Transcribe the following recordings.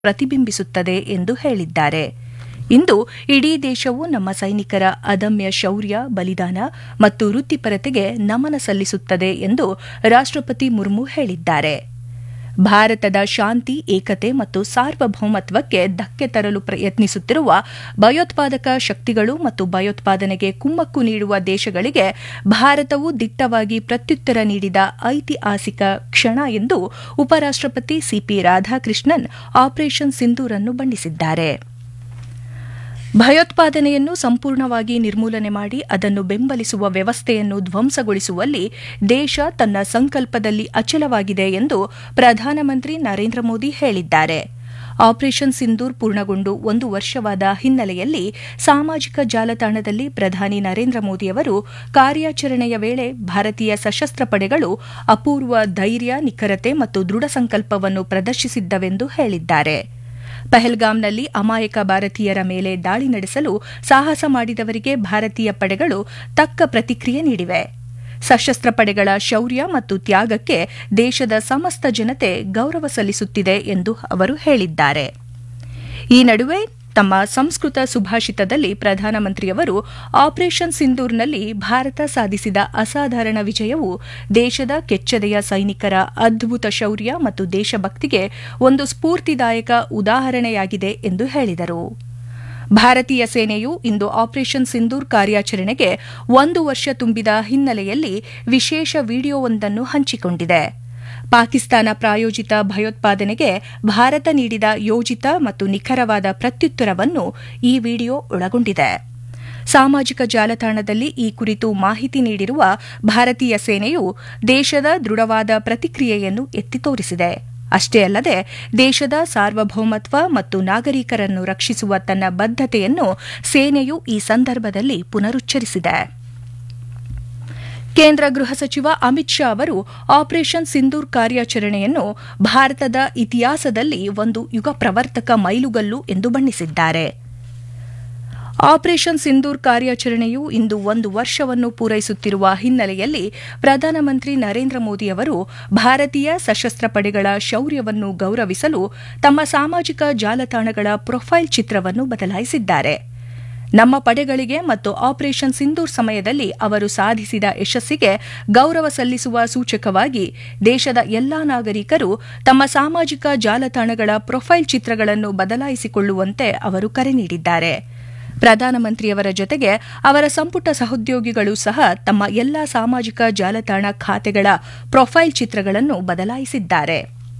ಪ್ರತಿಬಿಂಬಿಸುತ್ತದೆ ಎಂದು ಹೇಳಿದ್ದಾರೆ ಇಂದು ಇಡೀ ದೇಶವು ನಮ್ಮ ಸೈನಿಕರ ಅದಮ್ಯ ಶೌರ್ಯ ಬಲಿದಾನ ಮತ್ತು ವೃತ್ತಿಪರತೆಗೆ ನಮನ ಸಲ್ಲಿಸುತ್ತದೆ ಎಂದು ರಾಷ್ಟಪತಿ ಮುರ್ಮು ಹೇಳಿದ್ದಾರೆ ಭಾರತದ ಶಾಂತಿ ಏಕತೆ ಮತ್ತು ಸಾರ್ವಭೌಮತ್ವಕ್ಕೆ ಧಕ್ಕೆ ತರಲು ಪ್ರಯತ್ನಿಸುತ್ತಿರುವ ಭಯೋತ್ಪಾದಕ ಶಕ್ತಿಗಳು ಮತ್ತು ಭಯೋತ್ಪಾದನೆಗೆ ಕುಮ್ಮಕ್ಕು ನೀಡುವ ದೇಶಗಳಿಗೆ ಭಾರತವು ದಿಟ್ಟವಾಗಿ ಪ್ರತ್ಯುತ್ತರ ನೀಡಿದ ಐತಿಹಾಸಿಕ ಕ್ಷಣ ಎಂದು ಉಪರಾಷ್ಟಪತಿ ಸಿಪಿ ರಾಧಾಕೃಷ್ಣನ್ ಆಪರೇಷನ್ ಸಿಂಧೂರನ್ನು ಬಣ್ಣಿಸಿದ್ದಾರೆ ಭಯೋತ್ಪಾದನೆಯನ್ನು ಸಂಪೂರ್ಣವಾಗಿ ನಿರ್ಮೂಲನೆ ಮಾಡಿ ಅದನ್ನು ಬೆಂಬಲಿಸುವ ವ್ಯವಸ್ಥೆಯನ್ನು ಧ್ವಂಸಗೊಳಿಸುವಲ್ಲಿ ದೇಶ ತನ್ನ ಸಂಕಲ್ಪದಲ್ಲಿ ಅಚಲವಾಗಿದೆ ಎಂದು ಪ್ರಧಾನಮಂತ್ರಿ ನರೇಂದ್ರ ಮೋದಿ ಹೇಳಿದ್ದಾರೆ ಆಪರೇಷನ್ ಸಿಂಧೂರ್ ಪೂರ್ಣಗೊಂಡು ಒಂದು ವರ್ಷವಾದ ಹಿನ್ನೆಲೆಯಲ್ಲಿ ಸಾಮಾಜಿಕ ಜಾಲತಾಣದಲ್ಲಿ ಪ್ರಧಾನಿ ನರೇಂದ್ರ ಮೋದಿಯವರು ಕಾರ್ಯಾಚರಣೆಯ ವೇಳೆ ಭಾರತೀಯ ಸಶಸ್ತ್ರ ಪಡೆಗಳು ಅಪೂರ್ವ ಧೈರ್ಯ ನಿಖರತೆ ಮತ್ತು ದೃಢ ಸಂಕಲ್ಪವನ್ನು ಪ್ರದರ್ಶಿಸಿದ್ದವೆಂದು ಹೇಳಿದ್ದಾರೆ ಪಹಲ್ಗಾಮ್ನಲ್ಲಿ ಅಮಾಯಕ ಭಾರತೀಯರ ಮೇಲೆ ದಾಳಿ ನಡೆಸಲು ಸಾಹಸ ಮಾಡಿದವರಿಗೆ ಭಾರತೀಯ ಪಡೆಗಳು ತಕ್ಕ ಪ್ರತಿಕ್ರಿಯೆ ನೀಡಿವೆ ಸಶಸ್ತ್ರ ಪಡೆಗಳ ಶೌರ್ಯ ಮತ್ತು ತ್ಯಾಗಕ್ಕೆ ದೇಶದ ಸಮಸ್ತ ಜನತೆ ಗೌರವ ಸಲ್ಲಿಸುತ್ತಿದೆ ಎಂದು ಅವರು ಹೇಳಿದ್ದಾರೆ ಈ ನಡುವೆ ತಮ್ಮ ಸಂಸ್ಕೃತ ಸುಭಾಷಿತದಲ್ಲಿ ಪ್ರಧಾನಮಂತ್ರಿಯವರು ಆಪರೇಷನ್ ಸಿಂಧೂರ್ನಲ್ಲಿ ಭಾರತ ಸಾಧಿಸಿದ ಅಸಾಧಾರಣ ವಿಜಯವು ದೇಶದ ಕೆಚ್ಚೆದೆಯ ಸೈನಿಕರ ಅದ್ಭುತ ಶೌರ್ಯ ಮತ್ತು ದೇಶಭಕ್ತಿಗೆ ಒಂದು ಸ್ಫೂರ್ತಿದಾಯಕ ಉದಾಹರಣೆಯಾಗಿದೆ ಎಂದು ಹೇಳಿದರು ಭಾರತೀಯ ಸೇನೆಯು ಇಂದು ಆಪರೇಷನ್ ಸಿಂಧೂರ್ ಕಾರ್ಯಾಚರಣೆಗೆ ಒಂದು ವರ್ಷ ತುಂಬಿದ ಹಿನ್ನೆಲೆಯಲ್ಲಿ ವಿಶೇಷ ವಿಡಿಯೋವೊಂದನ್ನು ಹಂಚಿಕೊಂಡಿದೆ ಪಾಕಿಸ್ತಾನ ಪ್ರಾಯೋಜಿತ ಭಯೋತ್ಪಾದನೆಗೆ ಭಾರತ ನೀಡಿದ ಯೋಜಿತ ಮತ್ತು ನಿಖರವಾದ ಪ್ರತ್ಯುತ್ತರವನ್ನು ಈ ವಿಡಿಯೋ ಒಳಗೊಂಡಿದೆ ಸಾಮಾಜಿಕ ಜಾಲತಾಣದಲ್ಲಿ ಈ ಕುರಿತು ಮಾಹಿತಿ ನೀಡಿರುವ ಭಾರತೀಯ ಸೇನೆಯು ದೇಶದ ದೃಢವಾದ ಪ್ರತಿಕ್ರಿಯೆಯನ್ನು ಎತ್ತಿ ತೋರಿಸಿದೆ ಅಷ್ಟೇ ಅಲ್ಲದೆ ದೇಶದ ಸಾರ್ವಭೌಮತ್ವ ಮತ್ತು ನಾಗರಿಕರನ್ನು ರಕ್ಷಿಸುವ ತನ್ನ ಬದ್ಧತೆಯನ್ನು ಸೇನೆಯು ಈ ಸಂದರ್ಭದಲ್ಲಿ ಪುನರುಚ್ಚರಿಸಿದೆ ಕೇಂದ್ರ ಗೃಹ ಸಚಿವ ಅಮಿತ್ ಶಾ ಅವರು ಆಪರೇಷನ್ ಸಿಂಧೂರ್ ಕಾರ್ಯಾಚರಣೆಯನ್ನು ಭಾರತದ ಇತಿಹಾಸದಲ್ಲಿ ಒಂದು ಯುಗ ಪ್ರವರ್ತಕ ಮೈಲುಗಲ್ಲು ಎಂದು ಬಣ್ಣಿಸಿದ್ದಾರೆ ಆಪರೇಷನ್ ಸಿಂಧೂರ್ ಕಾರ್ಯಾಚರಣೆಯು ಇಂದು ಒಂದು ವರ್ಷವನ್ನು ಪೂರೈಸುತ್ತಿರುವ ಹಿನ್ನೆಲೆಯಲ್ಲಿ ಪ್ರಧಾನಮಂತ್ರಿ ನರೇಂದ್ರ ಮೋದಿ ಅವರು ಭಾರತೀಯ ಸಶಸ್ತ್ರ ಪಡೆಗಳ ಶೌರ್ಯವನ್ನು ಗೌರವಿಸಲು ತಮ್ಮ ಸಾಮಾಜಿಕ ಜಾಲತಾಣಗಳ ಪ್ರೊಫೈಲ್ ಚಿತ್ರವನ್ನು ಬದಲಾಯಿಸಿದ್ದಾರೆ ನಮ್ಮ ಪಡೆಗಳಿಗೆ ಮತ್ತು ಆಪರೇಷನ್ ಸಿಂಧೂರ್ ಸಮಯದಲ್ಲಿ ಅವರು ಸಾಧಿಸಿದ ಯಶಸ್ಸಿಗೆ ಗೌರವ ಸಲ್ಲಿಸುವ ಸೂಚಕವಾಗಿ ದೇಶದ ಎಲ್ಲಾ ನಾಗರಿಕರು ತಮ್ಮ ಸಾಮಾಜಿಕ ಜಾಲತಾಣಗಳ ಪ್ರೊಫೈಲ್ ಚಿತ್ರಗಳನ್ನು ಬದಲಾಯಿಸಿಕೊಳ್ಳುವಂತೆ ಅವರು ಕರೆ ನೀಡಿದ್ದಾರೆ ಪ್ರಧಾನಮಂತ್ರಿಯವರ ಜೊತೆಗೆ ಅವರ ಸಂಪುಟ ಸಹೋದ್ಯೋಗಿಗಳು ಸಹ ತಮ್ಮ ಎಲ್ಲಾ ಸಾಮಾಜಿಕ ಜಾಲತಾಣ ಖಾತೆಗಳ ಪ್ರೊಫೈಲ್ ಚಿತ್ರಗಳನ್ನು ಬದಲಾಯಿಸಿದ್ದಾರೆ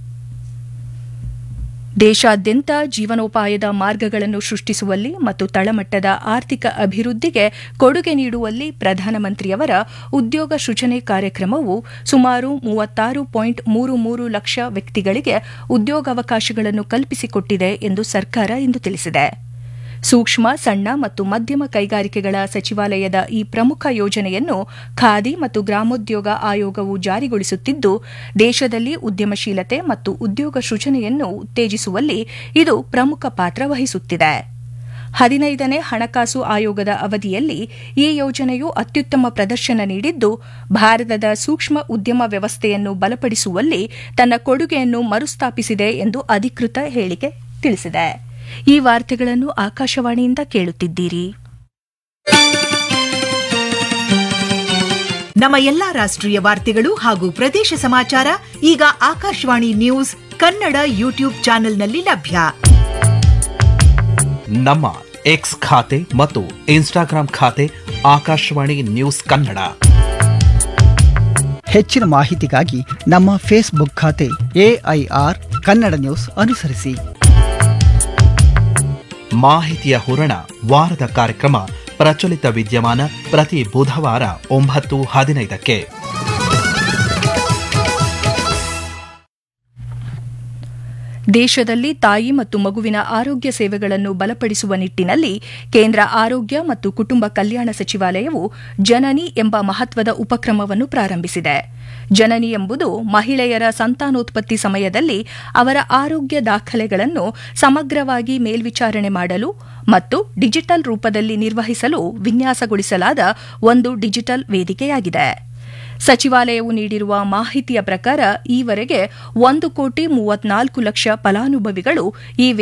ದೇಶಾದ್ಯಂತ ಜೀವನೋಪಾಯದ ಮಾರ್ಗಗಳನ್ನು ಸೃಷ್ಟಿಸುವಲ್ಲಿ ಮತ್ತು ತಳಮಟ್ಟದ ಆರ್ಥಿಕ ಅಭಿವೃದ್ಧಿಗೆ ಕೊಡುಗೆ ನೀಡುವಲ್ಲಿ ಪ್ರಧಾನಮಂತ್ರಿಯವರ ಉದ್ಯೋಗ ಸೃಜನೆ ಕಾರ್ಯಕ್ರಮವು ಸುಮಾರು ಮೂವತ್ತಾರು ಪಾಯಿಂಟ್ ಮೂರು ಮೂರು ಲಕ್ಷ ವ್ಯಕ್ತಿಗಳಿಗೆ ಉದ್ಯೋಗಾವಕಾಶಗಳನ್ನು ಕಲ್ಪಿಸಿಕೊಟ್ಟಿದೆ ಎಂದು ಸರ್ಕಾರ ಇಂದು ತಿಳಿಸಿದೆ ಸೂಕ್ಷ್ಮ ಸಣ್ಣ ಮತ್ತು ಮಧ್ಯಮ ಕೈಗಾರಿಕೆಗಳ ಸಚಿವಾಲಯದ ಈ ಪ್ರಮುಖ ಯೋಜನೆಯನ್ನು ಖಾದಿ ಮತ್ತು ಗ್ರಾಮೋದ್ಯೋಗ ಆಯೋಗವು ಜಾರಿಗೊಳಿಸುತ್ತಿದ್ದು ದೇಶದಲ್ಲಿ ಉದ್ಯಮಶೀಲತೆ ಮತ್ತು ಉದ್ಯೋಗ ಸೃಜನೆಯನ್ನು ಉತ್ತೇಜಿಸುವಲ್ಲಿ ಇದು ಪ್ರಮುಖ ಪಾತ್ರ ವಹಿಸುತ್ತಿದೆ ಹದಿನೈದನೇ ಹಣಕಾಸು ಆಯೋಗದ ಅವಧಿಯಲ್ಲಿ ಈ ಯೋಜನೆಯು ಅತ್ಯುತ್ತಮ ಪ್ರದರ್ಶನ ನೀಡಿದ್ದು ಭಾರತದ ಸೂಕ್ಷ್ಮ ಉದ್ಯಮ ವ್ಯವಸ್ಥೆಯನ್ನು ಬಲಪಡಿಸುವಲ್ಲಿ ತನ್ನ ಕೊಡುಗೆಯನ್ನು ಮರುಸ್ಥಾಪಿಸಿದೆ ಎಂದು ಅಧಿಕೃತ ಹೇಳಿಕೆ ತಿಳಿಸಿದೆ ಈ ವಾರ್ತೆಗಳನ್ನು ಆಕಾಶವಾಣಿಯಿಂದ ಕೇಳುತ್ತಿದ್ದೀರಿ ನಮ್ಮ ಎಲ್ಲಾ ರಾಷ್ಟ್ರೀಯ ವಾರ್ತೆಗಳು ಹಾಗೂ ಪ್ರದೇಶ ಸಮಾಚಾರ ಈಗ ಆಕಾಶವಾಣಿ ನ್ಯೂಸ್ ಕನ್ನಡ ಯೂಟ್ಯೂಬ್ ಚಾನೆಲ್ನಲ್ಲಿ ಲಭ್ಯ ನಮ್ಮ ಎಕ್ಸ್ ಖಾತೆ ಮತ್ತು ಇನ್ಸ್ಟಾಗ್ರಾಂ ಖಾತೆ ಆಕಾಶವಾಣಿ ನ್ಯೂಸ್ ಕನ್ನಡ ಹೆಚ್ಚಿನ ಮಾಹಿತಿಗಾಗಿ ನಮ್ಮ ಫೇಸ್ಬುಕ್ ಖಾತೆ ಎಐಆರ್ ಕನ್ನಡ ನ್ಯೂಸ್ ಅನುಸರಿಸಿ ಮಾಹಿತಿಯ ಹೂರಣ ವಾರದ ಕಾರ್ಯಕ್ರಮ ಪ್ರಚಲಿತ ವಿದ್ಯಮಾನ ಪ್ರತಿ ಬುಧವಾರ ಒಂಬತ್ತು ಹದಿನೈದಕ್ಕೆ ದೇಶದಲ್ಲಿ ತಾಯಿ ಮತ್ತು ಮಗುವಿನ ಆರೋಗ್ಯ ಸೇವೆಗಳನ್ನು ಬಲಪಡಿಸುವ ನಿಟ್ಟಿನಲ್ಲಿ ಕೇಂದ್ರ ಆರೋಗ್ಯ ಮತ್ತು ಕುಟುಂಬ ಕಲ್ಯಾಣ ಸಚಿವಾಲಯವು ಜನನಿ ಎಂಬ ಮಹತ್ವದ ಉಪಕ್ರಮವನ್ನು ಪ್ರಾರಂಭಿಸಿದೆ ಜನನಿ ಎಂಬುದು ಮಹಿಳೆಯರ ಸಂತಾನೋತ್ಪತ್ತಿ ಸಮಯದಲ್ಲಿ ಅವರ ಆರೋಗ್ಯ ದಾಖಲೆಗಳನ್ನು ಸಮಗ್ರವಾಗಿ ಮೇಲ್ವಿಚಾರಣೆ ಮಾಡಲು ಮತ್ತು ಡಿಜಿಟಲ್ ರೂಪದಲ್ಲಿ ನಿರ್ವಹಿಸಲು ವಿನ್ಯಾಸಗೊಳಿಸಲಾದ ಒಂದು ಡಿಜಿಟಲ್ ವೇದಿಕೆಯಾಗಿದೆ ಸಚಿವಾಲಯವು ನೀಡಿರುವ ಮಾಹಿತಿಯ ಪ್ರಕಾರ ಈವರೆಗೆ ಒಂದು ಕೋಟಿ ಮೂವತ್ನಾಲ್ಕು ಲಕ್ಷ ಫಲಾನುಭವಿಗಳು ಈ